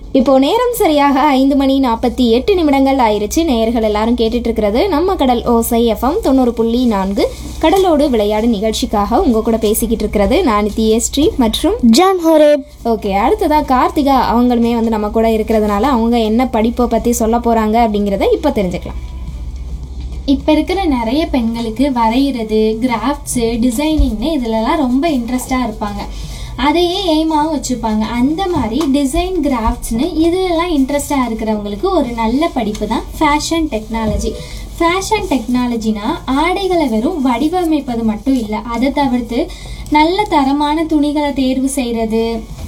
இப்போ நேரம் சரியாக ஐந்து மணி நாற்பத்தி எட்டு நிமிடங்கள் ஆயிருச்சு நேயர்கள் எல்லாரும் கேட்டுட்டு இருக்கிறது நம்ம கடல் ஓசை எஃப்எம் தொண்ணூறு புள்ளி நான்கு கடலோடு விளையாடு நிகழ்ச்சிக்காக உங்க கூட பேசிக்கிட்டு இருக்கிறது நான் ஸ்ரீ மற்றும் ஜான் ஹோரேப் ஓகே அடுத்ததா கார்த்திகா அவங்களுமே வந்து நம்ம கூட இருக்கிறதுனால அவங்க என்ன படிப்பை பத்தி சொல்ல போறாங்க அப்படிங்கிறத இப்போ தெரிஞ்சுக்கலாம் இப்போ இருக்கிற நிறைய பெண்களுக்கு வரைகிறது கிராஃப்ட்ஸு டிசைனிங்னு இதிலலாம் ரொம்ப இன்ட்ரெஸ்டாக இருப்பாங்க அதையே எய்மாவும் வச்சுப்பாங்க அந்த மாதிரி டிசைன் கிராஃப்ட்ஸ்னு இதுலலாம் இன்ட்ரெஸ்டாக இருக்கிறவங்களுக்கு ஒரு நல்ல படிப்பு தான் ஃபேஷன் டெக்னாலஜி ஃபேஷன் டெக்னாலஜினா ஆடைகளை வெறும் வடிவமைப்பது மட்டும் இல்லை அதை தவிர்த்து நல்ல தரமான துணிகளை தேர்வு செய்கிறது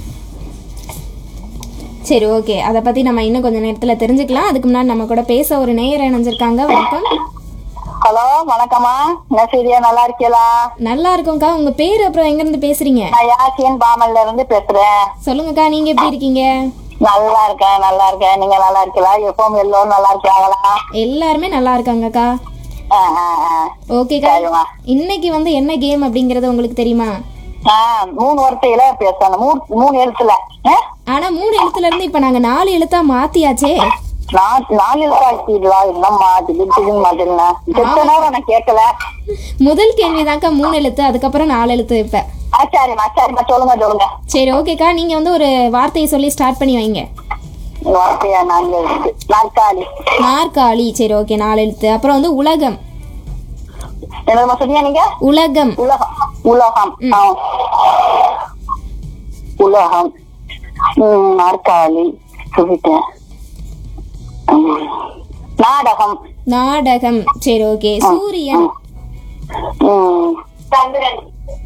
சரி ஓகே அதை பத்தி நம்ம இன்னும் கொஞ்சம் நேரத்துல தெரிஞ்சுக்கலாம் அதுக்கு முன்னாடி நம்ம கூட பேச ஒரு நேயர் இணைஞ்சிருக்காங்க வணக்கம் ஹலோ வணக்கம்மா என்ன சரியா நல்லா இருக்கீங்களா நல்லா இருக்கோம்க்கா உங்க பேர் அப்புறம் எங்க இருந்து பேசுறீங்க நான் யாசியன் பாமல்ல இருந்து பேசுறேன் சொல்லுங்கக்கா நீங்க எப்படி இருக்கீங்க நல்லா இருக்கேன் நல்லா இருக்கேன் நீங்க நல்லா இருக்கீங்களா எப்பவும் எல்லோரும் நல்லா இருக்காங்களா எல்லாருமே நல்லா இருக்காங்கக்கா ஆ, ஆ, ஆ. ஓகேக்கா சரிம்மா இன்னைக்கு வந்து என்ன கேம் அப்படிங்கறது உங்களுக்கு தெரியுமா ஆ, மூணு வார்த்தையில பேசணும் மூணு மூணு எழுத்துல ஆ? ஆனா மூணு எழுத்துல இருந்து இப்ப நாங்க நாலு எழுத்தா மாத்தியாச்சே நான் நாலு எழுத்து ஆக்கிடுவா என்னம்மா திடீர் திடீர்னு மாதிரினா செத்த நேரம் நான் கேட்கல முதல் கேள்விதான்க்கா மூணு எழுத்து அதுக்கப்புறம் நாலு எழுத்து இப்ப ஆ சரிம்மா சரிம்மா சொல்லுங்க சொல்லுங்க சரி ஓகேக்கா நீங்க வந்து ஒரு வார்த்தையை சொல்லி ஸ்டார்ட் பண்ணி வைங்க வார்த்தையா நான்கு எழுத்து நாற்காலி நாற்காலி சரி ஓகே நாலு எழுத்து அப்புறம் வந்து உலகம் என்னமா சொன்னீங்க நீங்க உலகம் உலகம் உலகம் ஆ. உலகம் ம், நாற்காலி சொல்லிட்டேன் ம், நாடகம் நாடகம் சரி ஓகே சூரியன் ம், சந்திரன்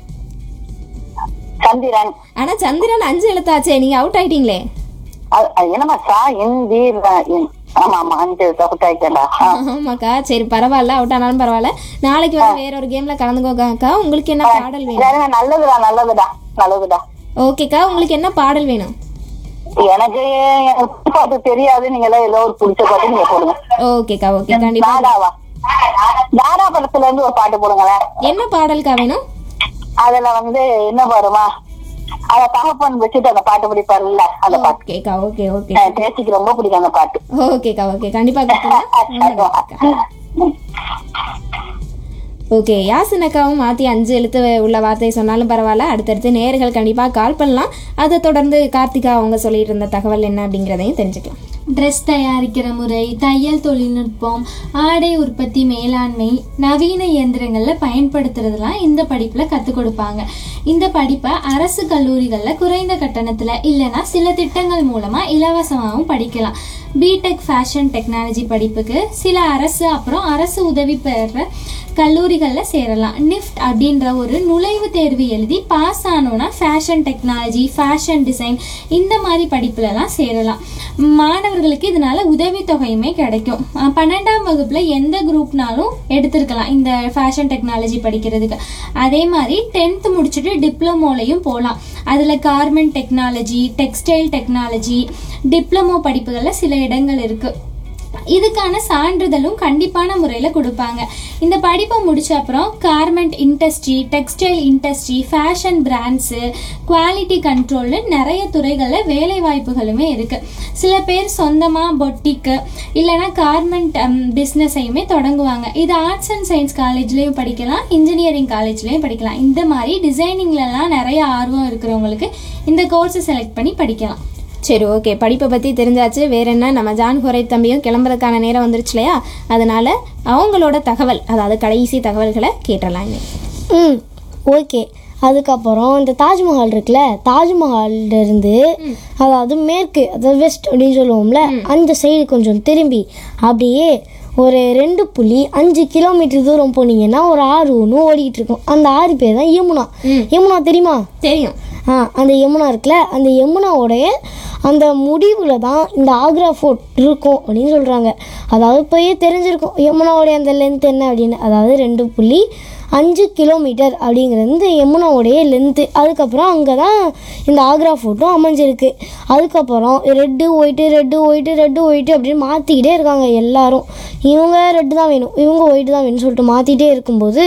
சந்திரன் ஆனா சந்திரன் அஞ்சு எழுத்தாச்சே நீங்க அவுட் ஆயிட்டீங்களே அது- அது என்னம்மா சா இந்தி ர- இன்- ஆமா ஆமா அஞ்சு தகுட்டாய்க்கடா ஆமாக்கா சரி பரவாயில்ல அவுட் ஆனாலும் பரவாயில்ல நாளைக்கு வந்து வேற ஒரு கேம்ல கலந்துக்கோக்கா உங்களுக்கு என்ன பாடல் வேணும் நல்லதுடா நல்லதுடா நல்லதுடா ஓகேக்கா உங்களுக்கு என்ன பாடல் வேணும் எனக்கு எனக்கு பாட்டு தெரியாது நீங்க எல்லாம் ஏதோ ஒரு பிடிச்ச பாட்டு நீங்க போடுங்க ஓகேக்கா ஓகே கண்டிப்பா தாராவா தாரா படத்துல இருந்து ஒரு பாட்டு போடுங்களேன் என்ன பாடல்க்கா வேணும் அதுல வந்து என்ன வருமா அத தகப்பன் வச்சுட்டு அந்த பாட்டு பிடிப்பாருல்ல அந்த பாட்டு ஓகேக்கா ஓகே ஓகே என் பேத்திக்கு ரொம்ப பிடிக்கும் அந்த பாட்டு ஓகேக்கா ஓகே கண்டிப்பா கொடுத்துருங்க ஓகே யாசின் அக்காவும் மாற்றி அஞ்சு எழுத்து உள்ள வார்த்தை சொன்னாலும் பரவாயில்ல அடுத்தடுத்து நேர்கள் கண்டிப்பாக கால் பண்ணலாம் அதை தொடர்ந்து கார்த்திகா அவங்க சொல்லிட்டு இருந்த தகவல் என்ன அப்படிங்கிறதையும் தெரிஞ்சுக்கலாம் ட்ரெஸ் தயாரிக்கிற முறை தையல் தொழில்நுட்பம் ஆடை உற்பத்தி மேலாண்மை நவீன இயந்திரங்களில் பயன்படுத்துறதெல்லாம் இந்த படிப்பில் கற்றுக் கொடுப்பாங்க இந்த படிப்பை அரசு கல்லூரிகளில் குறைந்த கட்டணத்தில் இல்லைன்னா சில திட்டங்கள் மூலமாக இலவசமாகவும் படிக்கலாம் பிடெக் ஃபேஷன் டெக்னாலஜி படிப்புக்கு சில அரசு அப்புறம் அரசு உதவி பெற கல்லூரிகளில் சேரலாம் நிஃப்ட் அப்படின்ற ஒரு நுழைவுத் தேர்வு எழுதி பாஸ் ஆனோன்னா ஃபேஷன் டெக்னாலஜி ஃபேஷன் டிசைன் இந்த மாதிரி படிப்புலலாம் சேரலாம் மாணவர்களுக்கு இதனால உதவித்தொகையுமே கிடைக்கும் அஹ் பன்னெண்டாம் வகுப்புல எந்த குரூப்னாலும் எடுத்திருக்கலாம் இந்த ஃபேஷன் டெக்னாலஜி படிக்கிறதுக்கு அதே மாதிரி டென்த் முடிச்சுட்டு டிப்ளமோலையும் போகலாம் அதில் garment technology textile technology diploma படிப்புகளில் சில இடங்கள் இருக்குது இதுக்கான சான்றிதழும் கண்டிப்பான முறையில் கொடுப்பாங்க இந்த படிப்பை முடிச்ச அப்புறம் garment industry textile industry fashion brands quality கண்ட்ரோல்னு நிறைய துறைகளில் வேலை வாய்ப்புகளுமே இருக்கு சில பேர் சொந்தமாக பொட்டிக்கு இல்லைன்னா கார்மெண்ட் பிஸ்னஸையுமே தொடங்குவாங்க இது ஆர்ட்ஸ் அண்ட் சயின்ஸ் காலேஜ்லேயும் படிக்கலாம் இன்ஜினியரிங் காலேஜ்லேயும் படிக்கலாம் இந்த மாதிரி டிசைனிங்லலாம் நிறைய ஆர்வம் இருக்கிறவங்களுக்கு இந்த கோர்ஸை செலக்ட் பண்ணி படிக்கலாம் சரி ஓகே படிப்பை பற்றி தெரிஞ்சாச்சு வேற என்ன நம்ம ஜான் குறை தம்பியும் கிளம்புறதுக்கான நேரம் வந்துருச்சு இல்லையா அதனால அவங்களோட தகவல் அதாவது கடைசி தகவல்களை கேட்டலாம் இன்னைக்கு ம் ஓகே அதுக்கப்புறம் இந்த தாஜ்மஹால் இருக்குல்ல தாஜ்மஹால்ல இருந்து அதாவது மேற்கு அதாவது வெஸ்ட் அப்படின்னு சொல்லுவோம்ல அந்த சைடு கொஞ்சம் திரும்பி அப்படியே ஒரு ரெண்டு புள்ளி அஞ்சு கிலோமீட்டர் தூரம் போனீங்கன்னா ஒரு ஆறு ஒன்று ஓடிட்டு இருக்கும் அந்த ஆறு பேர் தான் யமுனா யமுனா தெரியுமா தெரியும் ஆ அந்த யமுனா இருக்குல்ல அந்த யமுனாவோடைய அந்த முடிவில் தான் இந்த ஆக்ரா ஃபோர்ட் இருக்கும் அப்படின்னு சொல்கிறாங்க அதாவது போய் தெரிஞ்சிருக்கும் யமுனாவோடைய அந்த லென்த் என்ன அப்படின்னு அதாவது ரெண்டு புள்ளி அஞ்சு கிலோமீட்டர் அப்படிங்கிறது இந்த யமுனாவுடைய லென்த்து அதுக்கப்புறம் அங்கே தான் இந்த ஆக்ரா ஃபோர்ட்டும் அமைஞ்சிருக்கு அதுக்கப்புறம் red white red white red white அப்படின்னு மாற்றிக்கிட்டே இருக்காங்க எல்லாரும் இவங்க ரெட்டு தான் வேணும் இவங்க ஒயிட்டு தான் வேணும்னு சொல்லிட்டு மாற்றிட்டே இருக்கும்போது